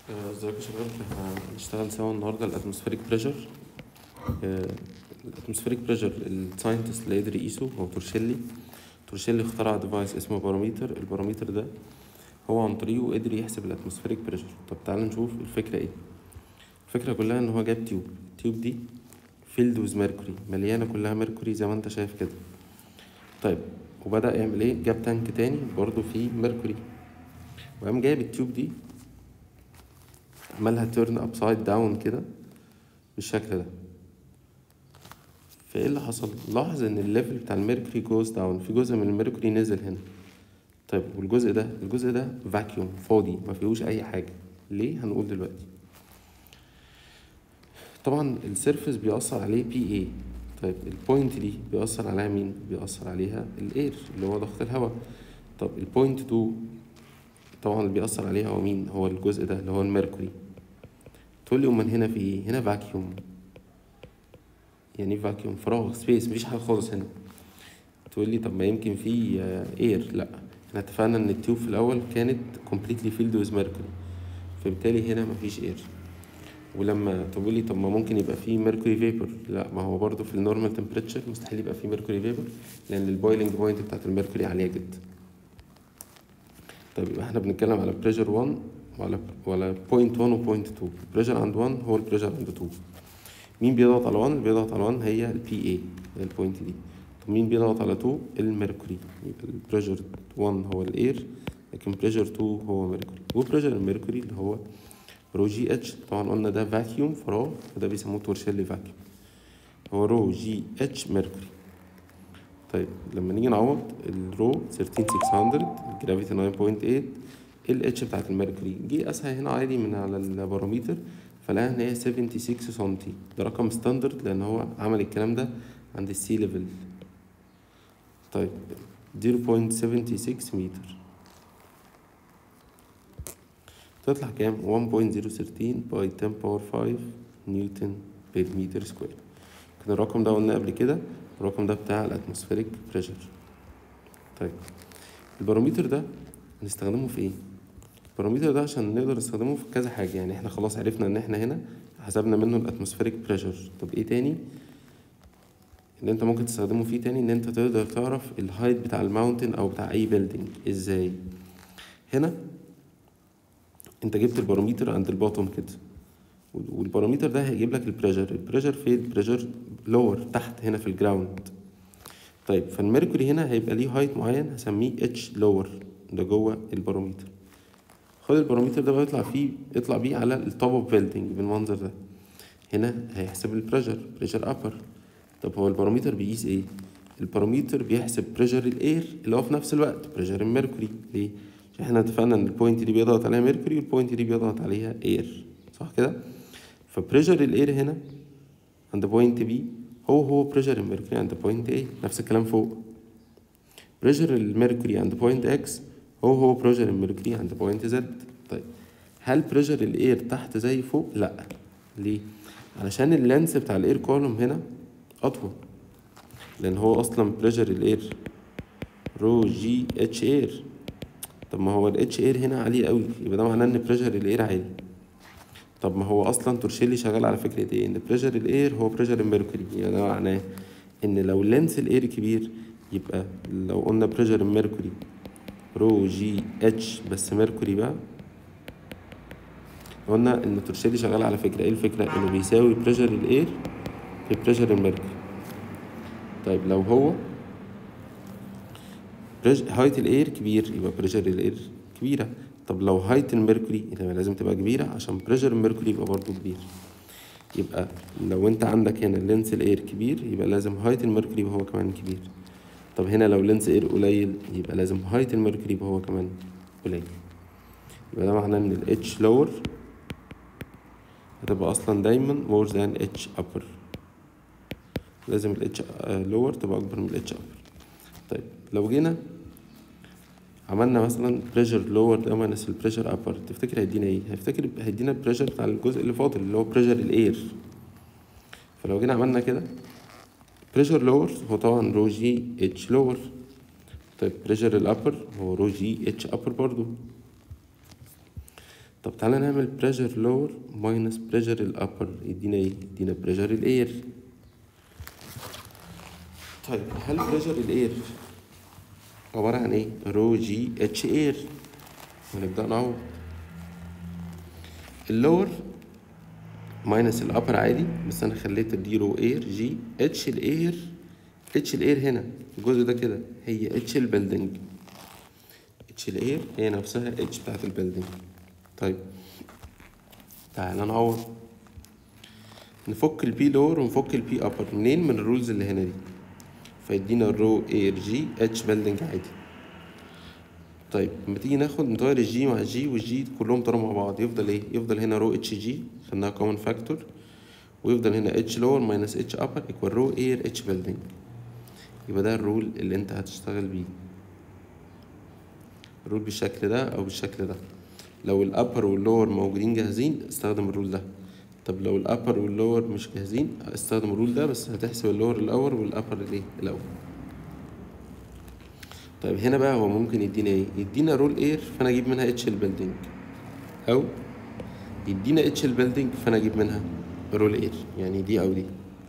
آه، ازيكم يا شباب احنا هنشتغل سوا النهارده الاتموسفيريك بريشر الاتموسفيريك بريشر الساينتست اللي قدر يقيسه هو تورشيلي تورشيلي اخترع ديفايس اسمه باروميتر الباروميتر ده هو عن طريقه قدر يحسب الاتموسفيريك بريشر طب تعالى نشوف الفكره ايه الفكره كلها ان هو جاب تيوب التيوب دي فيلد ويز ميركوري مليانه كلها ميركوري زي ما انت شايف كده طيب وبدأ يعمل ايه جاب تانك تاني برضه فيه ميركوري وقام جايب التيوب دي عملها تيرن ابسايد داون كده بالشكل ده فايه اللي حصل لاحظ ان الليفل بتاع الميركوري جوز داون في جزء من الميركوري نزل هنا طيب والجزء ده الجزء ده فاكيوم فاضي ما فيهوش اي حاجه ليه هنقول دلوقتي طبعا السيرفس بيأثر عليه بي اي طيب البوينت دي بيأثر عليها مين بيأثر عليها الاير اللي هو ضغط الهواء طب البوينت 2 طبعا اللي بيأثر عليها هو مين هو الجزء ده اللي هو الميركوري تقول لي امال هنا في ايه هنا فاكيوم يعني فاكيوم فراغ سبيس مفيش حاجه خالص هنا تقول لي طب ما يمكن في اير لا احنا اتفقنا ان التيوب في الاول كانت completely filled with mercury فبالتالي هنا مفيش اير ولما تقول لي طب ما ممكن يبقى فيه ميركوري فيبر لا ما هو برضه في النورمال تمبريتشر مستحيل يبقى فيه ميركوري فيبر لان البويلنج بوينت بتاعت الميركوري عاليه جدا طيب يبقى احنا بنتكلم على بريشر 1 وعلى ولا بوينت 1 وبوينت 2 البريشر عند 1 هو البريشر عند 2 مين بيضغط على 1 اللي بيضغط على 1 هي البي اي هي البوينت دي طب مين بيضغط على 2 الميركوري يبقى البريشر 1 هو الاير لكن بريشر 2 هو ميركوري وبريشر الميركوري اللي هو رو جي اتش طبعا قلنا ده فاكيوم فراغ وده بيسموه تورشيلي فاكيوم هو رو جي اتش ميركوري طيب لما نيجي نعوض الرو 13600 الجرافيتي 9.8 ال اتش بتاعت الميركوري جه قاسها هنا عادي من على الباروميتر فلقاها ان هي 76 سنتي ده رقم ستاندرد لان هو عمل الكلام ده عند السي ليفل طيب 0.76 متر تطلع كام 1.013 باي 10 باور 5 نيوتن بير متر سكوير كان الرقم ده قلنا قبل كده الرقم ده بتاع الاتموسفيريك بريشر طيب الباروميتر ده هنستخدمه في ايه الباروميتر ده عشان نقدر نستخدمه في كذا حاجه يعني احنا خلاص عرفنا ان احنا هنا حسبنا منه الاتموسفيريك بريشر طب ايه تاني اللي انت ممكن تستخدمه فيه تاني ان انت تقدر تعرف الهايت بتاع الماونتن او بتاع اي بيلدينج ازاي هنا انت جبت الباروميتر عند الباطن كده والباروميتر ده هيجيب لك البريشر البريشر فين البريشر لور تحت هنا في الجراوند طيب فالميركوري هنا هيبقى ليه هايت معين هسميه اتش لور ده جوه الباروميتر خد الباروميتر ده بقى يطلع فيه يطلع بيه على التوب اوف بيلدينج بالمنظر ده هنا هيحسب البريشر بريشر ابر طب هو الباروميتر بيقيس ايه الباروميتر بيحسب بريشر الاير اللي هو في نفس الوقت بريشر الميركوري ليه عشان احنا اتفقنا ان البوينت دي بيضغط عليها ميركوري والبوينت دي بيضغط عليها اير صح كده فبريشر الاير هنا عند بوينت بي هو هو بريشر الميركوري عند بوينت اي نفس الكلام فوق بريشر الميركوري عند بوينت اكس هو هو بريشر الميركوري عند بوينت زد طيب هل بريشر الاير تحت زي فوق لا ليه علشان اللينس بتاع الاير كولوم هنا اطول لان هو اصلا بريشر الاير رو جي اتش اير طب ما هو الاتش اير هنا عالي قوي يبقى ده معناه ان بريشر الاير عالي طب ما هو اصلا تورشيلي شغال على فكره ايه ان بريشر الاير هو بريشر الميركوري يعني ده معناه ان لو لينس الاير كبير يبقى لو قلنا بريشر الميركوري رو جي اتش بس ميركوري بقى قلنا ان تورشيلي شغال على فكره ايه الفكره انه بيساوي بريشر الاير في بريشر الميركوري طيب لو هو هايت الاير كبير يبقى بريشر الاير كبيره طب لو هايت الميركوري يبقى لازم تبقى كبيره عشان بريشر الميركوري يبقى برضو كبير يبقى لو انت عندك هنا لينس الاير كبير يبقى لازم هايت الميركوري يبقى هو كمان كبير طب هنا لو لينس اير قليل يبقى لازم هايت الميركوري يبقى هو كمان قليل يبقى ده معناه ان الاتش لور هتبقى اصلا دايما more than اتش upper لازم الاتش لور تبقى اكبر من الاتش upper طيب لو جينا عملنا مثلا بريشر لور ده ماينس البريشر ابر تفتكر هيدينا ايه هيفتكر هيدينا البريشر بتاع الجزء اللي فاضل اللي هو بريشر الاير فلو جينا عملنا كده بريشر لور هو طبعا رو جي اتش لور طيب بريشر الابر هو رو جي اتش ابر برضو طب تعالى نعمل بريشر لور ماينس بريشر الابر يدينا ايه يدينا بريشر الاير طيب هل بريشر الاير عبارة عن ايه رو جي اتش اير ونبدأ نعوض اللور ماينس الابر عادي بس انا خليت دي رو اير جي اتش الاير اتش الاير هنا الجزء ده كده هي اتش البيلدينج اتش الاير هي نفسها اتش بتاعت البيلدينج طيب تعالى نعوض نفك البي لور ونفك البي ابر منين من الرولز اللي هنا دي فيدينا الرو اير جي اتش بيلدينج عادي طيب لما تيجي ناخد نطير الجي مع الجي والجي كلهم طاروا مع بعض يفضل ايه يفضل هنا رو اتش جي خدناها كومن فاكتور ويفضل هنا اتش لور ماينس اتش ابر ايكوال رو اير اتش بيلدينج يبقى ده الرول اللي انت هتشتغل بيه الرول بالشكل ده او بالشكل ده لو الابر واللور موجودين جاهزين استخدم الرول ده طب لو الابر واللور مش جاهزين استخدم الرول ده بس هتحسب اللور الاول والابر الايه الاول طيب هنا بقى هو ممكن يدينا ايه يدينا رول اير فانا اجيب منها اتش البيلدينج او يدينا اتش البيلدينج فانا اجيب منها رول اير يعني دي او دي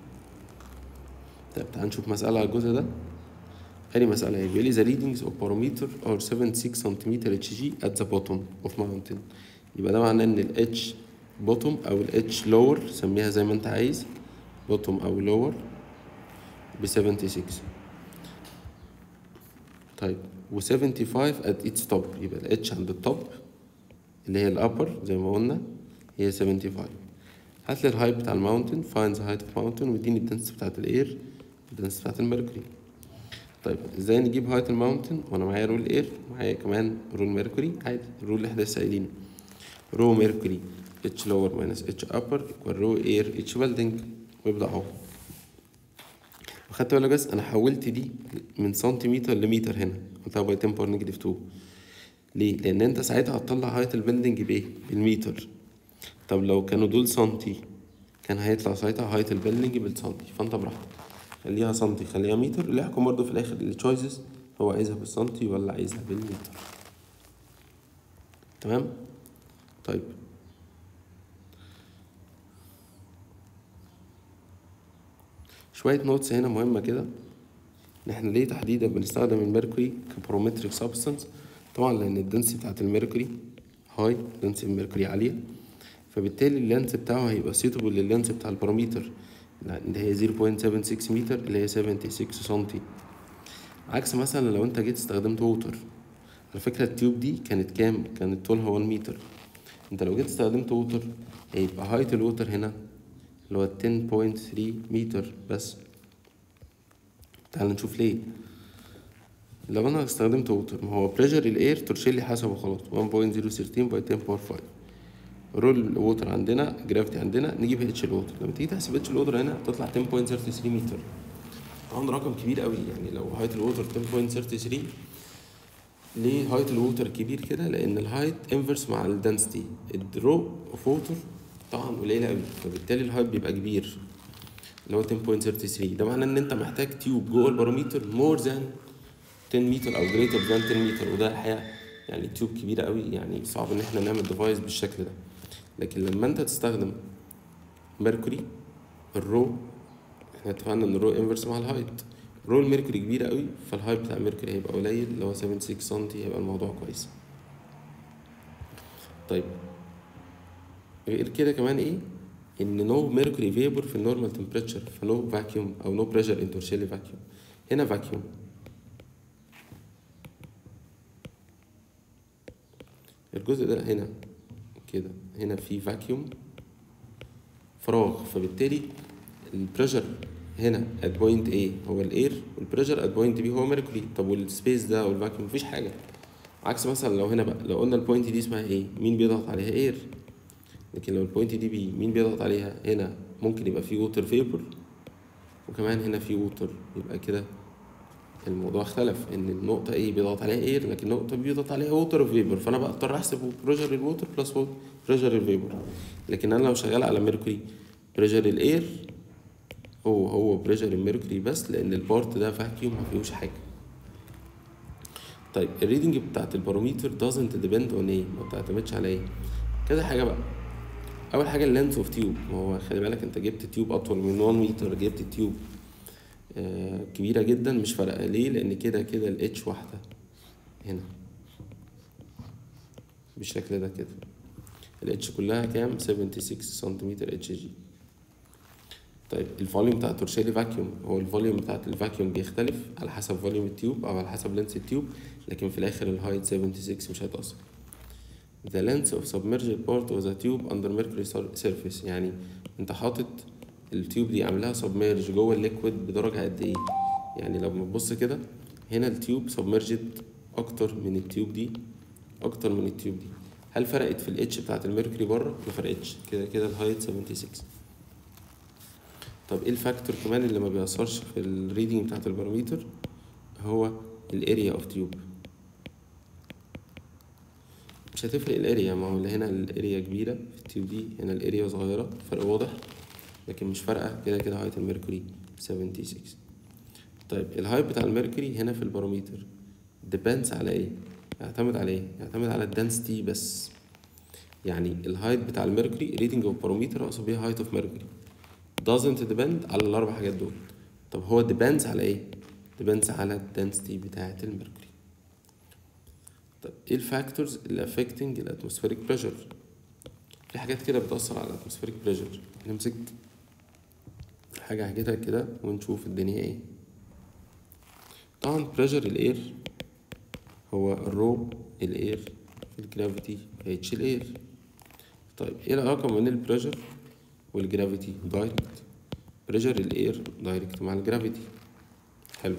طيب تعال نشوف مسألة على الجزء ده أدي مسألة اهي بيقول لي the readings of barometer are 76 cm Hg at the bottom of mountain يبقى ده معناه إن ال H bottom أو ال H lower سميها زي ما أنت عايز bottom أو lower ب 76 طيب و 75 at its top يبقى ال H عند التوب اللي هي الأبر زي ما قلنا هي 75 هات لي الهايت بتاع الماونتن find the height of mountain واديني الدنس بتاعت الاير الدنس بتاعت الميركوري طيب ازاي نجيب هايت الماونتن وانا معايا رول اير معايا كمان رول ميركوري عادي الرول اللي احنا لسه قايلينه رو ميركوري اتش لور ماينس اتش ابر ايكوال رو اير اتش بيلدينج ويبدا اهو وخدت بالك بس انا حولت دي من سنتيمتر لمتر هنا قلتها باي 10 باور نيجاتيف 2 ليه؟ لأن أنت ساعتها هتطلع هايت البيلدينج بإيه؟ بالمتر طب لو كانوا دول سنتي كان هيطلع ساعتها هايت البيلدينج بالسنتي فأنت براحتك خليها سنتي خليها متر اللي يحكم برضه في الآخر التشويسز هو عايزها بالسنتي ولا عايزها بالمتر تمام؟ طيب شوية نوتس هنا مهمة كده إن إحنا ليه تحديدا بنستخدم الميركوري كبرومتريك سبستانس طبعا لأن الدنسي بتاعت الميركوري هاي دنسي الميركوري عالية فبالتالي اللينس بتاعه هيبقى سيتبل لللينس بتاع الباراميتر اللي هي 0.76 متر اللي هي 76 سنتي عكس مثلا لو انت جيت استخدمت ووتر على فكرة التيوب دي كانت كام؟ كانت طولها 1 متر انت لو جيت استخدمت ووتر هيبقى هايت الووتر هنا اللي هو 10.3 متر بس تعال نشوف ليه لو انا استخدمت ووتر ما هو بريشر الاير ترشيلي حسبه خلاص 1.013 باي 10 باور 5 رول الووتر عندنا جرافيتي عندنا نجيب اتش الووتر لما تيجي تحسب اتش الووتر هنا تطلع 10.33 متر طبعا رقم كبير قوي يعني لو هايت الووتر 10.33 ليه هايت الووتر كبير كده لان الهايت انفرس مع الدنسيتي الدرو اوف ووتر طبعا قليله قوي فبالتالي الهايت بيبقى كبير اللي هو 10.33 ده معناه ان انت محتاج تيوب جوه الباروميتر مور ذان 10 متر او جريتر ذان 10 متر وده الحقيقه يعني تيوب كبيره قوي يعني صعب ان احنا نعمل ديفايس بالشكل ده لكن لما انت تستخدم ميركوري الرو احنا اتفقنا ان الرو انفرس مع الهايت رو الميركوري كبيره قوي فالهايت بتاع الميركوري هيبقى قليل اللي هو 76 سم هيبقى الموضوع كويس طيب غير كده كمان ايه ان نو ميركوري فيبر في النورمال تمبريتشر فنو فاكيوم او نو بريشر انترشيلي فاكيوم هنا فاكيوم الجزء ده هنا كده هنا في فاكيوم فراغ فبالتالي البريشر هنا at point A هو الاير والبريشر at point B هو ميركوري طب والسبيس ده والفاكيوم مفيش حاجه عكس مثلا لو هنا بقى لو قلنا البوينت دي اسمها ايه مين بيضغط عليها اير لكن لو البوينت دي بي مين بيضغط عليها هنا ممكن يبقى في ووتر فيبر وكمان هنا في ووتر يبقى كده الموضوع اختلف ان النقطة ايه بيضغط عليها اير لكن النقطة بي بيضغط عليها ووتر فيبر فانا بضطر احسب بريشر الووتر بلس بريشر الفيبر لكن انا لو شغال على ميركوري بريشر الاير هو هو بريشر الميركوري بس لان البارت ده فاكيوم ما فيهوش حاجة طيب الريدنج بتاعت الباروميتر doesn't depend on ايه ما بتعتمدش على ايه كذا حاجه بقى اول حاجه اللينث اوف تيوب هو خلي بالك انت جبت تيوب اطول من 1 متر جبت تيوب آه كبيره جدا مش فارقه ليه لان كده كده الاتش واحده هنا بالشكل ده كده الاتش كلها كام 76 سنتيمتر اتش جي طيب الفوليوم بتاع تورشيلي فاكيوم هو الفوليوم بتاعت الفاكيوم بيختلف على حسب فوليوم التيوب او على حسب لينس التيوب لكن في الاخر الهايت 76 مش هيتأثر the length of submerged part of the tube under mercury surface يعني انت حاطط التيوب دي عاملاها سبميرج جوه الليكويد بدرجة قد ايه يعني لما تبص كده هنا التيوب سبمرجد اكتر من التيوب دي اكتر من التيوب دي هل فرقت في الاتش بتاعت الميركوري بره ما فرقتش كده كده الهايت 76 طب ايه الفاكتور كمان اللي ما بيأثرش في الريدنج بتاعت الباراميتر هو الاريا اوف تيوب مش هتفرق الاريا ما هو اللي هنا الاريا كبيرة في التيوب دي هنا الاريا صغيرة فرق واضح لكن مش فارقة كده كده هايت الميركوري 76 طيب الهايت بتاع الميركوري هنا في الباروميتر depends على ايه يعتمد على ايه يعتمد على الدنسيتي بس يعني الهايت بتاع الميركوري ريدنج اوف باروميتر اقصد بيها هايت اوف ميركوري doesn't depend على الاربع حاجات دول طب هو depends على ايه depends على الدنسيتي بتاعة الميركوري طب ايه الفاكتورز اللي affecting الاتموسفيريك بريشر في حاجات كده بتأثر على الاتموسفيريك بريشر نمسك حاجة حاجتها كده ونشوف الدنيا ايه طبعا بريشر الاير هو الرو الاير في الجرافيتي اتش الاير طيب ايه العلاقة بين البريشر والجرافيتي دايركت بريشر الاير دايركت مع الجرافيتي حلو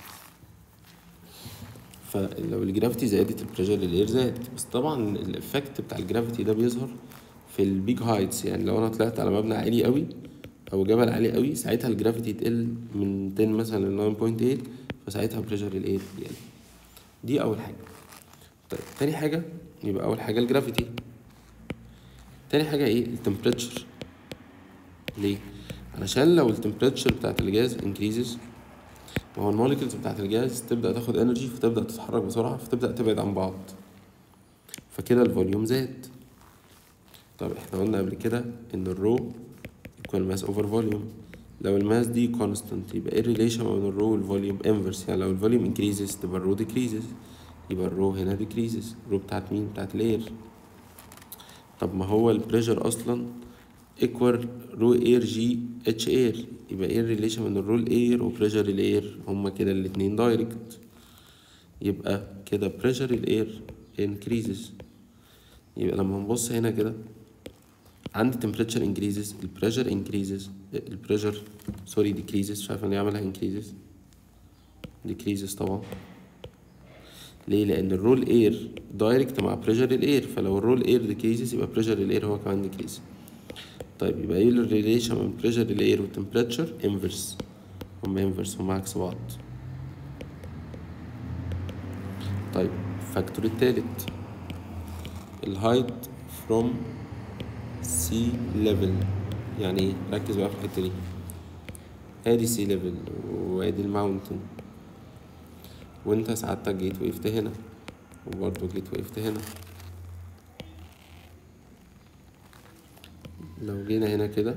فلو الجرافيتي زادت البريشر الاير زاد بس طبعا الافكت بتاع الجرافيتي ده بيظهر في البيج هايتس يعني لو انا طلعت على مبنى عالي قوي او جبل عالي قوي ساعتها الجرافيتي تقل من 10 مثلا ل 9.8 فساعتها بريشر الاير يقل دي اول حاجه طيب تاني حاجه يبقى اول حاجه الجرافيتي تاني حاجه ايه التمبريتشر ليه علشان لو التمبريتشر بتاعت الجاز انكريزز ما هو الموليكولز بتاعت الجاز تبدا تاخد انرجي فتبدا تتحرك بسرعه فتبدا تبعد عن بعض فكده الفوليوم زاد طب احنا قلنا قبل كده ان الرو equal mass over volume لو الماس دي constant يبقى ايه الريليشن ما بين الرو والفوليوم inverse يعني لو الفوليوم increases تبقى الرو decreases يبقى الرو هنا decreases الرو بتاعت مين بتاعت الاير طب ما هو البريشر اصلا equal رو اير جي اتش اير يبقى ايه الريليشن بين الرو الاير وبريشر الاير هما كده الاتنين دايركت يبقى كده بريشر الاير increases يبقى لما نبص هنا كده عندي temperature increases ال pressure increases ال pressure sorry decreases مش عارف ليه عملها increases decreases طبعا ليه لأن الرول اير دايركت مع pressure الاير فلو الرول اير decreases يبقى pressure الاير هو كمان decrease طيب يبقى ايه الريليشن بين pressure الاير والتمبريتشر inverse هما inverse هما عكس بعض طيب الفاكتور التالت الهايت from سي ليفل يعني ايه ركز بقى في الحته دي ادي سي ليفل وادي الماونتن وانت سعادتك جيت وقفت هنا وبرضه جيت وقفت هنا لو جينا هنا كده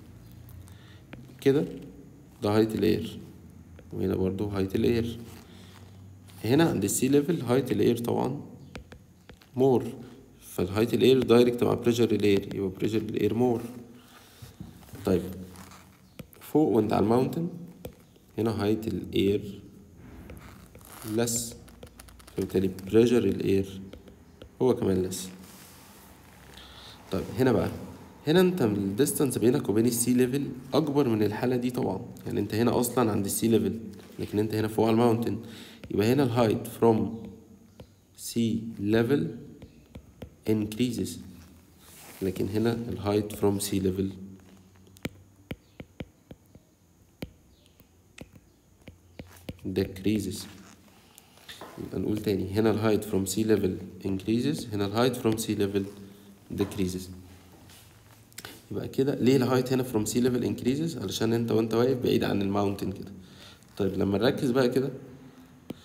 كده ده هايت الاير وهنا برضه هايت الاير هنا عند السي ليفل هايت الاير طبعا مور فالهايت الاير دايركت مع بريشر الاير يبقى بريشر الاير مور طيب فوق وانت على الماونتن هنا هايت الاير لس فبالتالي بريشر الاير هو كمان لس طيب هنا بقى هنا انت من الديستانس بينك وبين السي ليفل اكبر من الحاله دي طبعا يعني انت هنا اصلا عند السي ليفل لكن انت هنا فوق على الماونتن يبقى هنا الهايت فروم سي ليفل increases لكن هنا ال height from sea level decreases يبقى نقول تاني هنا ال height from sea level increases هنا ال height from sea level decreases يبقى كده ليه ال height هنا from sea level increases علشان انت وانت واقف بعيد عن الماونتن كده طيب لما نركز بقى كده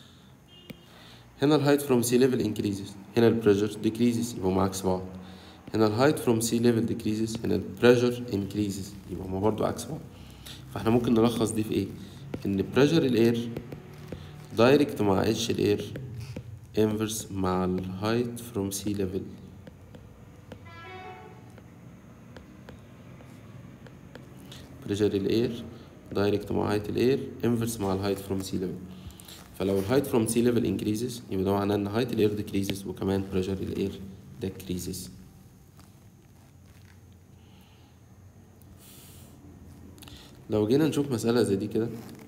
هنا ال height from sea level increases هنا ال pressure decreases يبقوا عكس بعض هنا الهايت فروم سي ليفل decreases هنا البريشر increases يبقى هما برضو عكس بعض فاحنا ممكن نلخص دي في ايه ان بريشر الاير دايركت مع اتش الاير inverse مع الهايت فروم سي ليفل بريشر الاير دايركت مع هايت الاير inverse مع الهايت فروم سي ليفل فلو الهايت فروم سي ليفل increases يبقى ده معناه ان هايت الاير decreases وكمان بريشر الاير decreases لو جينا نشوف مسألة زي دي كده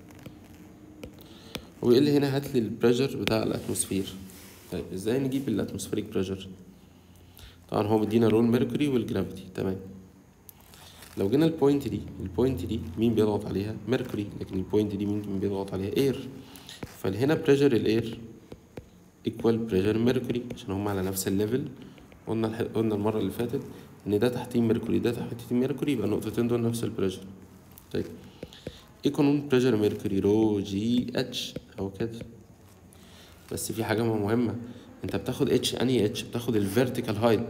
هو يقول لي هنا هات لي البريشر بتاع الاتموسفير طيب ازاي نجيب الاتموسفيريك بريشر طبعا هو مدينا رول ميركوري والجرافيتي تمام لو جينا البوينت دي البوينت دي مين بيضغط عليها ميركوري لكن البوينت دي مين بيضغط عليها اير فهنا بريشر الاير ايكوال بريشر ميركوري عشان هما على نفس الليفل قلنا الح... قلنا المره اللي فاتت ان ده تحتيه ميركوري ده تحتيه ميركوري يبقى النقطتين دول نفس البريشر طيب ايه قانون بريشر ميركوري رو جي اتش او كده بس في حاجه مهمه انت بتاخد اتش انهي اتش بتاخد الفيرتيكال هايت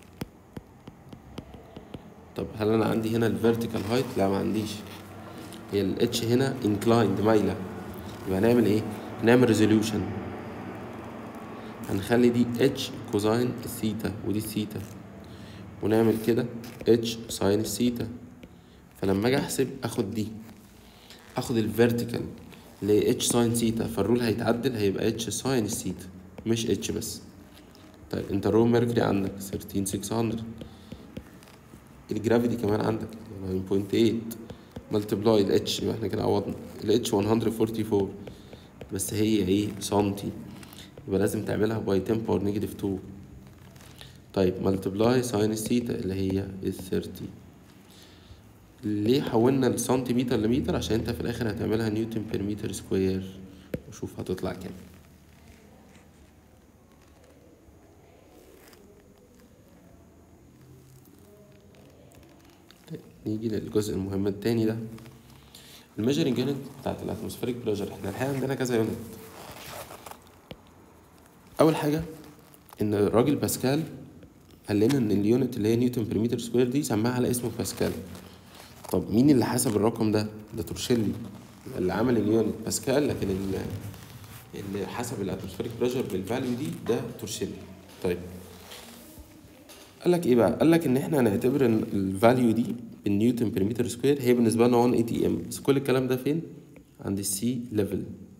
طب هل انا عندي هنا الفيرتيكال هايت لا ما عنديش هي الاتش هنا انكلايند مايله يبقى هنعمل ايه هنعمل ريزوليوشن هنخلي دي اتش كوزاين الثيتا ودي الثيتا ونعمل كده اتش ساين الثيتا فلما اجي احسب اخد دي اخد الفيرتيكال اللي هي اتش ساين ثيتا فالرول هيتعدل هيبقى اتش ساين الثيتا مش اتش بس طيب انت الرو ميركوري عندك 13600 الجرافيتي كمان عندك 9.8 ملتبلاي الاتش يبقى احنا كده عوضنا الاتش 144 بس هي ايه سنتي يبقى لازم تعملها باي 10 باور نيجاتيف 2 طيب ملتبلاي ساين الثيتا اللي هي ال 30 ليه حولنا السنتيمتر لمتر عشان انت في الاخر هتعملها نيوتن بير متر سكوير وشوف هتطلع كام طيب نيجي للجزء المهم التاني ده الميجرنج يونت بتاعت الاتموسفيريك بريشر احنا الحقيقه عندنا كذا يونت اول حاجه ان الراجل باسكال قال لنا ان اليونت اللي هي نيوتن بير متر سكوير دي سماها على اسمه باسكال طب مين اللي حسب الرقم ده ده تورشيلي اللي عمل اليونت باسكال لكن اللي, اللي حسب الاتموسفيريك بريشر بالفاليو دي ده تورشيلي طيب قال لك ايه بقى قال لك ان احنا هنعتبر ان الفاليو دي بالنيوتن بير متر سكوير هي بالنسبه لنا 1 اي تي ام بس كل الكلام ده فين عند السي ليفل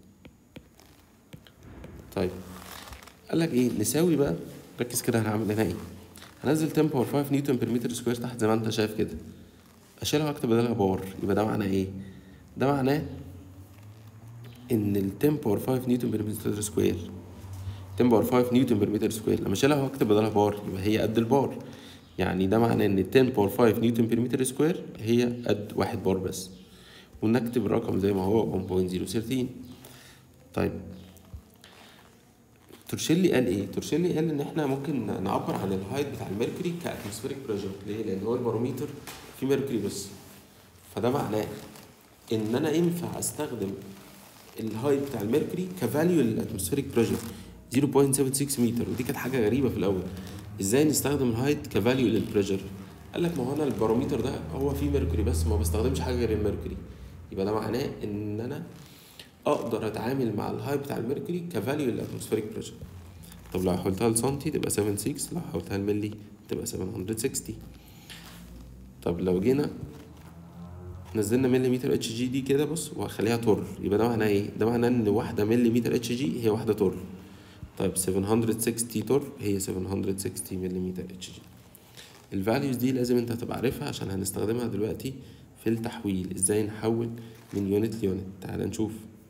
طيب قال لك ايه نساوي بقى ركز كده هنعمل هنا ايه هنزل 10 باور 5 نيوتن بير متر سكوير تحت زي ما انت شايف كده اشيلها واكتب بدلها بار يبقى ده معناه ايه ده معناه ان ال 10 باور 5 نيوتن بير متر سكوير 10 باور 5 نيوتن بير متر سكوير لما اشيلها واكتب بدلها بار يبقى هي قد البار يعني ده معناه ان 10 باور 5 نيوتن بير متر سكوير هي قد واحد بار بس ونكتب الرقم زي ما هو 1.013 طيب تورشيلي قال ايه؟ تورشيلي قال ان احنا ممكن نعبر عن الهايت بتاع الميركوري كاتموسفيريك بريشر ليه؟ لان هو الباروميتر فيه ميركوري بس فده معناه ان انا ينفع استخدم الهايت بتاع الميركوري كفاليو للاتموسفيريك بريشر 0.76 متر ودي كانت حاجه غريبه في الاول ازاي نستخدم الهايت كفاليو للبريشر قال لك ما هو انا الباروميتر ده هو فيه ميركوري بس ما بستخدمش حاجه غير الميركوري يبقى ده معناه ان انا اقدر اتعامل مع الهاي بتاع الميركوري كفاليو للاتموسفيريك بريشر طب لو حولتها لسنتي تبقى 76 لو حولتها لملي تبقى 760 طب لو جينا نزلنا مليمتر اتش جي دي كده بص وهخليها تور يبقى ده معناه ايه ده معناه ان واحده مليمتر اتش جي هي واحده تور طيب 760 تور هي 760 مليمتر اتش جي الفاليوز دي لازم انت تبقى عارفها عشان هنستخدمها دلوقتي في التحويل ازاي نحول من يونت ليونت تعال نشوف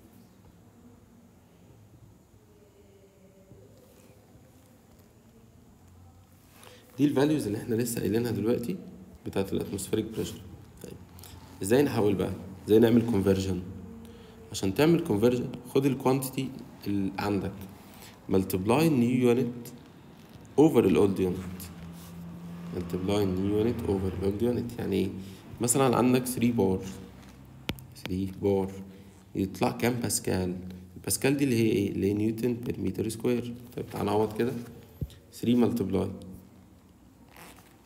دي الفاليوز اللي احنا لسه قايلينها دلوقتي بتاعت الاتموسفيريك بريشر طيب ازاي نحول بقى ازاي نعمل كونفرجن عشان تعمل كونفرجن خد الكوانتيتي اللي عندك ملتبلاي نيو يونت اوفر الاولد يونت ملتبلاي نيو يونت اوفر الاولد يونت يعني ايه مثلا عندك 3 بار 3 بار يطلع كام باسكال الباسكال دي اللي هي ايه اللي هي نيوتن بير متر سكوير طيب تعال نعوض كده 3 ملتبلاي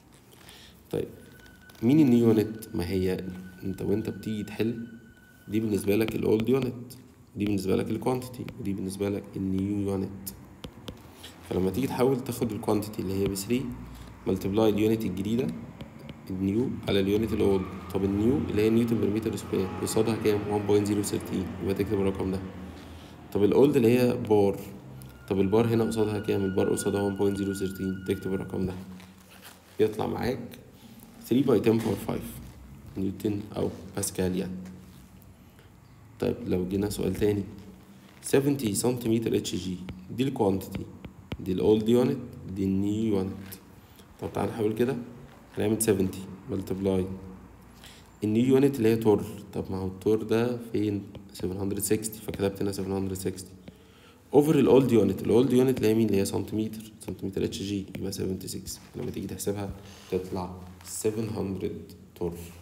طيب مين النيو يونت ما هي انت وانت بتيجي تحل دي بالنسبه لك الاولد يونت دي بالنسبه لك الكوانتيتي ودي بالنسبه لك النيو يونت فلما تيجي تحاول تاخد الكوانتيتي اللي هي ب 3 ملتبلاي اليونت الجديده النيو على اليونت الاولد طب النيو اللي هي نيوتن بير متر سكوير قصادها كام 1.013 يبقى تكتب الرقم ده طب الاولد اللي هي بار طب البار هنا قصادها كام البار قصادها 1.013 تكتب الرقم ده يطلع معاك 3 باي 10 باور 5 نيوتن او باسكال يعني طيب لو جينا سؤال تاني 70 سنتيمتر اتش جي دي الكوانتيتي دي الاولد يونت دي النيو يونت طب تعال نحاول كده هنعمل 70 ملتبلاي النيو يونت اللي هي تور طب ما هو التور ده فين 760 فكتبت هنا 760 اوفر الاولد يونت الاولد يونت اللي هي مين اللي هي سنتيمتر سنتيمتر اتش جي يبقى 76 لما تيجي تحسبها تطلع 700 تور